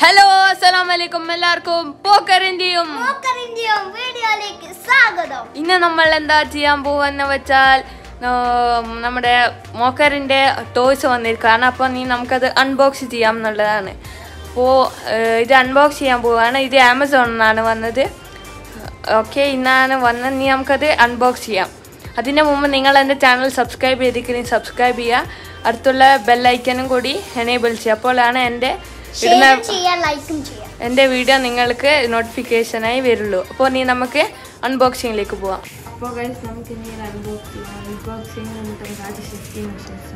Hello അസ്സലാം വലൈക്കും എല്ലാവർക്കും പോക്കറിന്റെയും പോക്കറിന്റെയും വീഡിയോയിലേക്ക് സ്വാഗതം ഇന്ന് നമ്മൾ എന്താ ചെയ്യാൻ പോവാന്ന് വെച്ചാൽ ആ, നമ്മുടെ മോക്കറിന്റെ ടോയ്സ് വന്നിരിക്കുകയാണ് അപ്പോൾ നീ നമുക്കത് അൺബോക്സ് ചെയ്യാം എന്നുള്ളതാണ് അപ്പോൾ ഇത് അൺബോക്സ് ചെയ്യാൻ പോവാണ് ഇത് ആമസോണിൽ നിന്നാണ് വന്നത് ഓക്കെ ഇന്നാണ് വന്നത് നീ നമുക്കത് അൺബോക്സ് ചെയ്യാം അതിന് മുമ്പ് നിങ്ങൾ എൻ്റെ ചാനൽ സബ്സ്ക്രൈബ് ചെയ്തിരിക്കുന്നത് സബ്സ്ക്രൈബ് ചെയ്യുക അടുത്തുള്ള ബെല്ലൈക്കനും കൂടി എനേബിൾ ചെയ്യുക അപ്പോഴാണ് എൻ്റെ ഇടുന്ന ഷെയർ ചെയ്യാം ലൈക്കും ചെയ്യാം എൻ്റെ വീഡിയോ നിങ്ങൾക്ക് നോട്ടിഫിക്കേഷനായി വരുള്ളൂ അപ്പോൾ നീ നമുക്ക് അൺബോക്സിങ്ങിലേക്ക് പോവാം അപ്പോൾ ഗൈസ് നമുക്ക് ഇനി അൺബോക്സ് ചെയ്യാം അൺബോക്സിങ് നമുക്ക് ആദ്യം ഷിഫ്റ്റി മെഷീൻസ്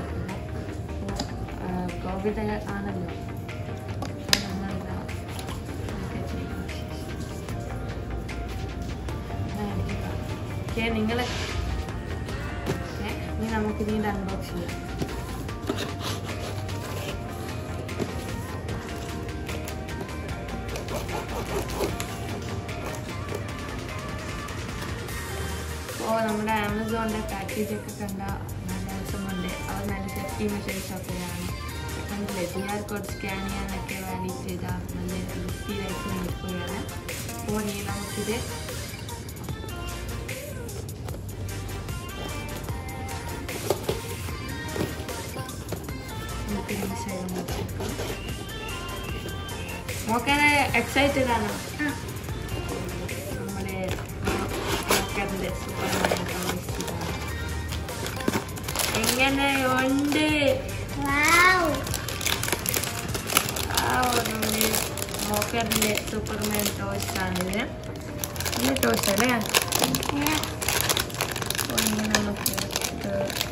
കോവിഡ് ആണല്ലോ അപ്പോൾ നമ്മളിതാ ഇതൊക്കെ ചെയ്യും. ഓക്കെ നിങ്ങൾ ഇനി നമുക്ക് ഇതിൻ്റെ അൺബോക്സ് ചെയ്യാം അപ്പോൾ നമ്മുടെ ആമസോണിൻ്റെ പാക്കേജൊക്കെ കണ്ട നല്ല രസമുണ്ട് അവർ നല്ല സേഫ്റ്റി മെഷേഴ്സ് ഒക്കെയാണ് കണ്ടില്ലേ ക്യു ആർ കോഡ് സ്കാൻ ചെയ്യാനൊക്കെ വേണ്ടിയിട്ട് ഇതാ നല്ല വൃത്തിയിലായിട്ട് നിൽക്കുകയാണ് അപ്പോൾ ഇനി നമുക്കിത് നമുക്ക് ഈ സൈഡ് നോക്കാം നോക്കാൻ എക്സൈറ്റഡ് ആണോ നമ്മുടെ നോക്കാറിന്റെ എങ്ങനെ ഉണ്ട് വാവ് ആ നമ്മുടെ മോക്കറിന്റെ സൂപ്പർമാൻ ടോയ്സ് ആണിത് ഈ ടോയ്സ് അല്ലേ അപ്പോൾ ഇങ്ങനെ നമുക്ക് ഇത്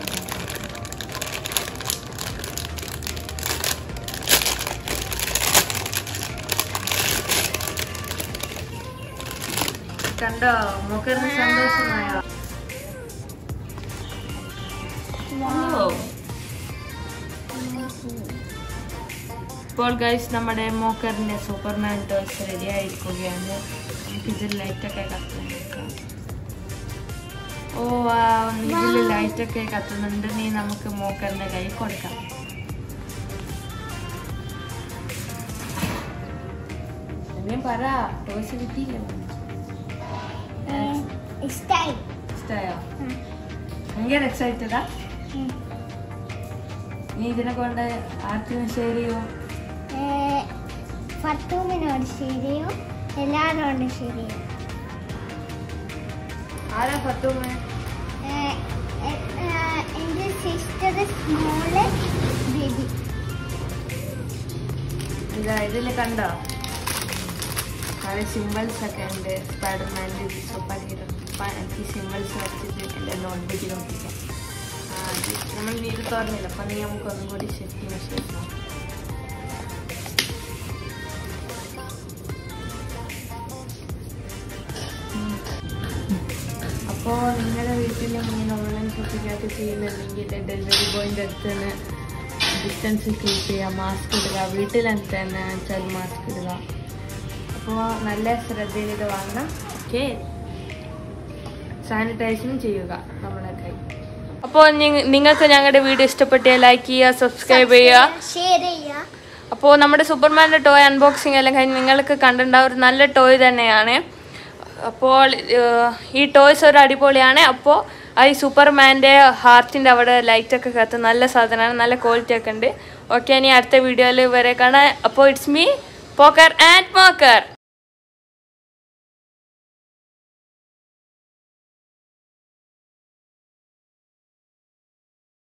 കണ്ടോ മോക്കറിന് സന്തോഷമായോ ഓ ഇപ്പോൾ ഗൈസ് നമ്മുടെ മോക്കറിന്റെ സൂപ്പർമാൻ ടോയ്സ് റെഡി ആയിരിക്കുകയാണ് നമുക്ക് ഇതിൽ ലൈറ്റൊക്കെ കത്തുന്നുണ്ട് ഓ ആ ഇതിൽ ലൈറ്റൊക്കെ കത്തുന്നുണ്ട് നീ നമുക്ക് മോക്കറിന്റെ കൈ കൊടുക്കാം എന്നെ പറ ടോയ്സ് കിട്ടിയില്ല ഇഷ്ടായി ഇഷ്ടമായോ ഭയങ്കര എക്സൈറ്റഡാ നീ ഇതിനെ കൊണ്ട് ആർക്കും ഷെയർ ചെയ്യോ ഫത്തൂമിനോട് ശരിയോ എല്ലാവരോടും ശരിയോ ആരാ പത്തുമ്മ എൻ്റെ സിസ്റ്റർ സ്മോള് ബേബി ഇതാ ഇതിൽ കണ്ടോ പല സിമ്പിൾസ് ഒക്കെ ഉണ്ട് സ്പൈഡർമാൻ്റെ സൂപ്പർ ഹീറോ ഈ സിമ്പിൾസ് വെച്ചിട്ട് എൻ്റെ നോട്ട്ബുക്കിൽ ഒട്ടിക്കാം ആ, അത് നമ്മൾ നീര് തുറന്നില്ല അപ്പം നീ നമുക്ക് ഒന്നും കൂടി സെറ്റ് മെഷേഴ്സ് നോക്കാം അപ്പോൾ നിങ്ങളുടെ വീട്ടിൽ ഇങ്ങനെ ഓൺലൈൻ ഷോപ്പിംഗ് ഒക്കെ ചെയ്യുന്നുണ്ടെങ്കിൽ ഡെലിവറി ബോയിൻ്റെ അടുത്ത് തന്നെ ഡിസ്റ്റൻസ് കീപ്പ് ചെയ്യുക മാസ്ക് ഇടുക വീട്ടിൽ തന്നെ വെച്ചാൽ മാസ്ക് ഇടുക അപ്പോൾ നല്ല ശ്രദ്ധയിൽ ഇത് വാങ്ങണം ഓക്കെ സാനിറ്റൈസും ചെയ്യുക നമ്മുടെ കൈ അപ്പോൾ നിങ്ങൾക്ക് ഞങ്ങളുടെ വീഡിയോ ഇഷ്ടപ്പെട്ടാൽ ലൈക്ക് ചെയ്യുക സബ്സ്ക്രൈബ് ചെയ്യുക ഷെയർ ചെയ്യുക അപ്പോൾ നമ്മുടെ സൂപ്പർമാൻ്റെ ടോയ് അൺബോക്സിംഗ് എല്ലാം കഴിഞ്ഞ് നിങ്ങൾക്ക് കണ്ടിട്ടുണ്ടാവും ഒരു നല്ല ടോയ് തന്നെയാണ് അപ്പോൾ ഏഹ്, ഈ ടോയ്സ് ഒരു അടിപൊളിയാണ് അപ്പോൾ ആ ഈ സൂപ്പർമാൻ്റെ ഹാർട്ടിൻ്റെ അവിടെ ലൈറ്റൊക്കെ കത്ത് നല്ല സാധനമാണ് നല്ല ക്വാളിറ്റി ഒക്കെ ഉണ്ട് ഓക്കെ ഇനി അടുത്ത വീഡിയോയിൽ വരെ കാണാം അപ്പോൾ ഇറ്റ്സ് മീ പോക്കർ ആൻഡ് മോക്കർ